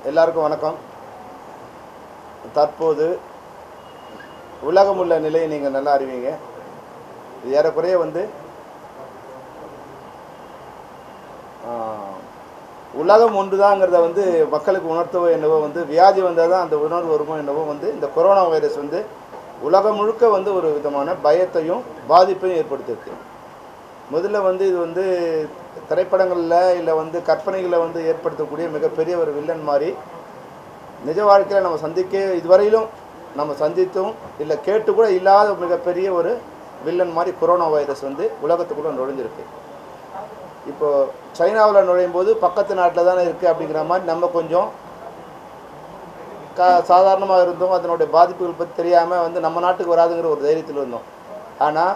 எல்லாருக்கும் வணக்கம் தற்போது உலகம் உள்ள நிலையை நீங்கள் நல்லா அறிவீங்க இது ஏறக்குறைய வந்து ஆஹ், உலகம் ஒன்றுதாங்கிறத வந்து மக்களுக்கு உணர்த்தவோ என்னவோ வந்து வியாதி வந்தால் தான் அந்த உணர்வு வருமோ என்னவோ வந்து இந்த கொரோனா வைரஸ் வந்து உலகம் முழுக்க வந்து ஒரு விதமான பயத்தையும் பாதிப்பையும் ஏற்படுத்தியிருக்கு முதல்ல வந்து இது வந்து திரைப்படங்களில் இல்லை வந்து கற்பனைகளை வந்து ஏற்படுத்தக்கூடிய மிகப்பெரிய ஒரு வில்லன் மாதிரி நிஜ வாழ்க்கையில் நம்ம சந்திக்க இதுவரையிலும் நம்ம சந்தித்தும் இல்லை கேட்டு கூட இல்லாத மிகப்பெரிய ஒரு வில்லன் மாதிரி கொரோனா வைரஸ் வந்து உலகத்துக்குள்ளே நுழைஞ்சிருக்கு இப்போ சைனாவில் நுழையும் போது பக்கத்து நாட்டில் தானே இருக்குது அப்படிங்கிற மாதிரி நம்ம கொஞ்சம் க சாதாரணமாக இருந்தோம் அதனுடைய பாதிப்புகள் பற்றி தெரியாமல் வந்து நம்ம நாட்டுக்கு வராதுங்கிற ஒரு தைரியத்தில் இருந்தோம் ஆனால்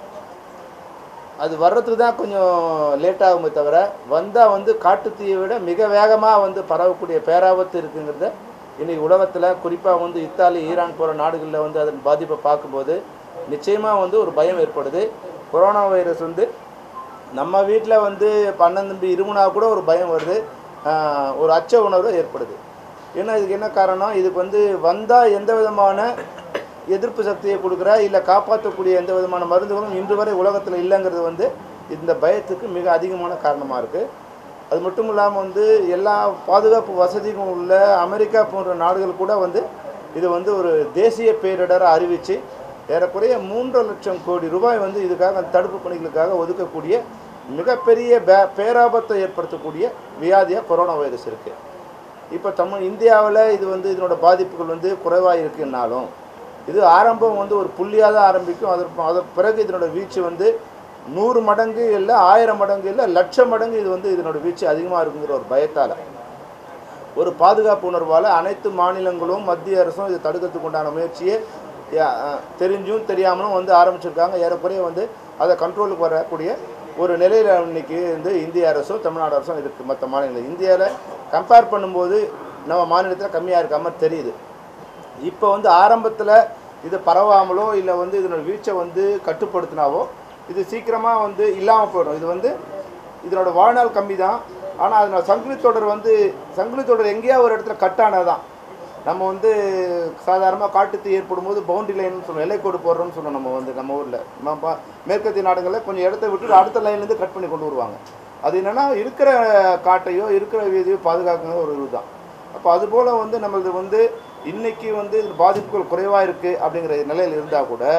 அது வர்றதுக்கு தான் கொஞ்சம் லேட் ஆகுமே தவிர வந்தால் வந்து காட்டுத்தீயை விட மிக வேகமாக வந்து பரவக்கூடிய பேராபத்து இருக்குங்கிறத இன்னைக்கு உலகத்தில் குறிப்பாக வந்து இத்தாலி ஈரான் போகிற நாடுகளில் வந்து அதன் பாதிப்பை பார்க்கும்போது நிச்சயமாக வந்து ஒரு பயம் ஏற்படுது கொரோனா வைரஸ் வந்து நம்ம வீட்டில் வந்து பன்னெண்டு தம்பி இருமுனா கூட ஒரு பயம் வருது ஆஹ் ஒரு அச்ச உணர்வு ஏற்படுது ஏன்னா இதுக்கு என்ன காரணம் இதுக்கு வந்து வந்தால் எந்த விதமான எதிர்ப்பு சக்தியை கொடுக்குற இல்லை காப்பாற்றக்கூடிய எந்த விதமான மருந்துகளும் இன்று வரை உலகத்தில் இல்லைங்கிறது வந்து இந்த பயத்துக்கு மிக அதிகமான காரணமாக இருக்குது அது மட்டும் இல்லாமல் வந்து எல்லா பாதுகாப்பு வசதிகளும் உள்ள அமெரிக்கா போன்ற நாடுகள் கூட வந்து இது வந்து ஒரு தேசிய பேரிடரை அறிவித்து ஏறக்குறைய மூன்று லட்சம் கோடி ரூபாய் வந்து இதுக்காக அந்த தடுப்பு பணிகளுக்காக ஒதுக்கக்கூடிய மிகப்பெரிய பே பேராபத்தை ஏற்படுத்தக்கூடிய வியாதியாக கொரோனா வைரஸ் இருக்குது இப்போ தமிழ் இந்தியாவில் இது வந்து இதனோட பாதிப்புகள் வந்து குறைவாக இருக்குன்னாலும் இது ஆரம்பம் வந்து ஒரு புள்ளியாக தான் ஆரம்பிக்கும் அதற்கு அதற்கு பிறகு இதனோட வீச்சு வந்து நூறு மடங்கு இல்லை ஆயிரம் மடங்கு இல்லை லட்சம் மடங்கு இது வந்து இதனோட வீச்சு அதிகமாக இருக்குங்கிற ஒரு பயத்தால் ஒரு பாதுகாப்பு உணர்வால் அனைத்து மாநிலங்களும் மத்திய அரசும் இதை தடுக்கிறதுக்கு உண்டான முயற்சியை யா- அஹ் தெரிஞ்சும் தெரியாமலும் வந்து ஆரம்பிச்சிருக்காங்க ஏறக்குறைய வந்து அதை கண்ட்ரோலுக்கு வரக்கூடிய ஒரு நிலையில் இன்னைக்கு வந்து இந்திய அரசும் தமிழ்நாடு அரசும் இருக்குது மற்ற மாநிலங்கள் இந்தியாவில் கம்பேர் பண்ணும்போது நம்ம மாநிலத்தில் கம்மியாக இருக்க மாதிரி தெரியுது இப்போ வந்து ஆரம்பத்தில் இது பரவாமலோ இல்லை வந்து இதனோட வீச்சை வந்து கட்டுப்படுத்தினாவோ இது சீக்கிரமாக வந்து இல்லாமல் போயிடும் இது வந்து இதனோட வாழ்நாள் கம்மி தான் ஆனால் அதனோட சங்கிலி தொடர் வந்து சங்கிலி தொடர் எங்கேயா ஒரு இடத்துல கட் ஆனதுதான் நம்ம வந்து சாதாரணமாக காட்டுத்தீ ஏற்படும் போது பவுண்டரி லைன்னு சொல்லுவோம் எல்லைக்கோடு போடுறோம்னு சொல்லுவோம் நம்ம வந்து நம்ம ஊரில் நம்ம மேற்கத்திய நாடுகளில் கொஞ்சம் இடத்த விட்டு அடுத்த லைன்லேருந்து கட் பண்ணி கொண்டு வருவாங்க அது என்னென்னா இருக்கிற காட்டையோ இருக்கிற வீதியோ பாதுகாக்கிற ஒரு இதுதான் அப்போ அதுபோல் வந்து நம்மளது வந்து இன்னைக்கு வந்து இது பாதிப்புகள் குறைவாக இருக்குது அப்படிங்கிற நிலையில் இருந்தால் கூட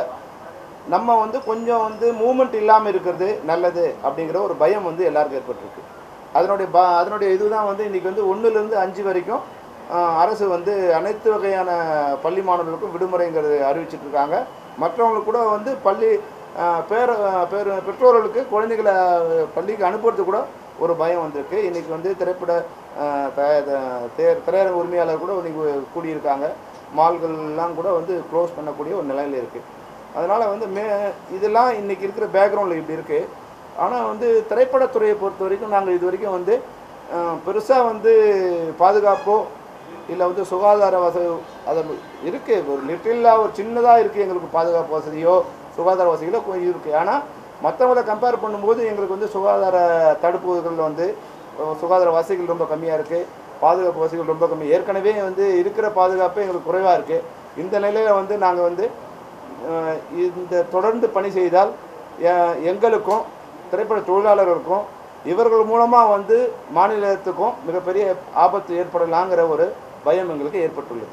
நம்ம வந்து கொஞ்சம் வந்து மூமெண்ட் இல்லாமல் இருக்கிறது நல்லது அப்படிங்கிற ஒரு பயம் வந்து எல்லாருக்கும் ஏற்பட்டிருக்கு அதனுடைய பா அதனுடைய இதுதான் வந்து இன்றைக்கி வந்து ஒன்றுலேருந்து அஞ்சு வரைக்கும் ஆஹ், அரசு வந்து அனைத்து வகையான பள்ளி மாணவர்களுக்கும் விடுமுறைங்கிறது அறிவிச்சிட்டு இருக்காங்க மற்றவங்களுக்கு கூட வந்து பள்ளி ஆஹ், பேர பேர் பெற்றோர்களுக்கு குழந்தைகளை பள்ளிக்கு அனுப்புறது கூட ஒரு பயம் வந்திருக்கு இன்றைக்கி வந்து திரைப்பட ஆஹ், த- த- தேர் திரையரங்க உரிமையாளர் கூட இன்னைக்கு கூடியிருக்காங்க மால்கள்லாம் கூட வந்து க்ளோஸ் பண்ணக்கூடிய ஒரு நிலையில் இருக்குது அதனால் வந்து மே இதெல்லாம் இன்றைக்கி இருக்கிற பேக்ரவுண்டில் இப்படி இருக்குது ஆனால் வந்து திரைப்படத்துறையை பொறுத்த வரைக்கும் நாங்கள் இது வரைக்கும் வந்து பெருசாக வந்து பாதுகாப்போ இல்லை வந்து சுகாதார வசதி அது இருக்குது ஒரு லிட்டிலாக ஒரு சின்னதாக இருக்குது எங்களுக்கு பாதுகாப்பு வசதியோ சுகாதார வசதிகளோ கொஞ்சம் இருக்குது ஆனால் மற்றவங்கள கம்பேர் பண்ணும்போது எங்களுக்கு வந்து சுகாதார தடுப்புகள் வந்து அஹ், சுகாதார வசதிகள் ரொம்ப கம்மியாக இருக்குது பாதுகாப்பு வசதிகள் ரொம்ப கம்மி ஏற்கனவே வந்து இருக்கிற பாதுகாப்பு எங்களுக்கு குறைவாக இருக்குது இந்த நிலையில் வந்து நாங்கள் வந்து அஹ், இந்த தொடர்ந்து பணி செய்தால் எ- எங்களுக்கும் திரைப்பட தொழிலாளர்களுக்கும் இவர்கள் மூலமாக வந்து மாநிலத்துக்கும் மிகப்பெரிய ஆபத்து ஏற்படலாங்கிற ஒரு பயம் எங்களுக்கு ஏற்பட்டுள்ளது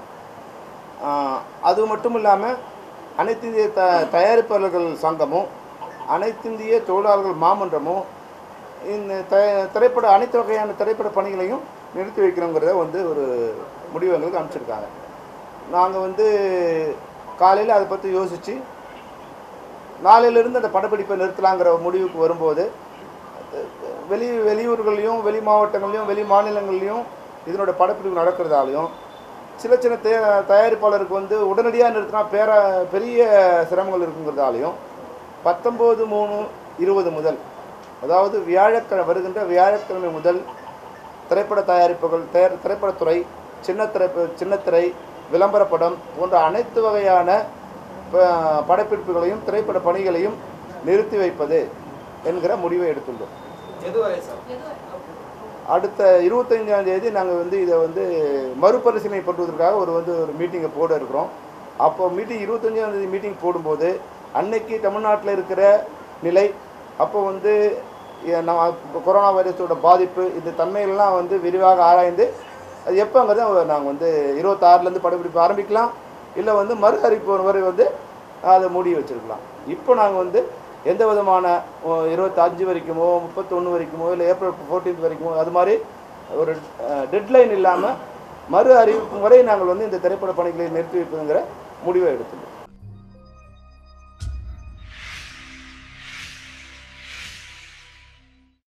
ஆஹ், அது மட்டும் இல்லாமல் அனைத்திந்திய த தயாரிப்பாளர்கள் சங்கமும் அனைத்திந்திய தொழிலாளர்கள் மாமன்றமும் இந்த த திரைப்பட அனைத்து வகையான திரைப்பட பணிகளையும் நிறுத்தி வைக்கிறோங்கிறத வந்து ஒரு முடிவு எங்களுக்கு அனுப்பிச்சிருக்காங்க நாங்கள் வந்து காலையில் அதை பற்றி யோசித்து நாளையிலிருந்து அந்த படப்பிடிப்பை நிறுத்தலாங்கிற முடிவுக்கு வரும்போது வெளி வெளியூர்களையும் வெளி மாவட்டங்கள்லையும் வெளி மாநிலங்கள்லையும் இதனோட படப்பிடிப்பு நடக்கிறதாலையும் சில சின்ன தே தயாரிப்பாளருக்கு வந்து உடனடியாக நிறுத்தினா பேர பெரிய சிரமங்கள் இருக்குங்கிறதாலையும் பத்தொம்போது மூணு இருபது முதல் அதாவது வியாழக்கிழமை வருகின்ற வியாழக்கிழமை முதல் திரைப்பட தயாரிப்புகள் தயார் திரைப்படத்துறை சின்ன திரைப்ப சின்னத்திரை விளம்பரப்படம் போன்ற அனைத்து வகையான ப- படப்பிடிப்புகளையும் திரைப்பட பணிகளையும் நிறுத்தி வைப்பது என்கிற முடிவை எடுத்துள்ளோம் எதுவரை சார் அடுத்த இருபத்தஞ்சாம் தேதி நாங்கள் வந்து இதை வந்து மறுபரிசீலனை பண்ணுவதற்காக ஒரு வந்து ஒரு மீட்டிங்கை போட இருக்கிறோம் அப்போ மீட்டிங் இருபத்தஞ்சாம் தேதி மீட்டிங் போடும்போது அன்னைக்கு தமிழ்நாட்டில் இருக்கிற நிலை அப்போ வந்து எ- நம்ம இப்போ கொரோனா வைரஸோட பாதிப்பு இந்த தன்மைகள்லாம் வந்து விரிவாக ஆராய்ந்து அது எப்போங்கிறத நாங்கள் வந்து இருபத்தாறுலேருந்து படப்பிடிப்பு ஆரம்பிக்கலாம் இல்லை வந்து மறு அறிவிப்பு வரை வந்து அதை மூடி வச்சிருக்கலாம் இப்போ நாங்கள் வந்து எந்த விதமான ஓ, இருபத்தஞ்சு வரைக்குமோ முப்பத்தொன்று வரைக்குமோ இல்லை ஏப்ரல் ஃபோர்டீன்த் வரைக்குமோ அது மாதிரி ஒரு டெட்லைன் இல்லாமல் மறு அறிவிப்பு வரை நாங்கள் வந்து இந்த திரைப்பட பணிகளை நிறுத்தி வைப்பதுங்கிற முடிவை எடுத்துள்ளோம்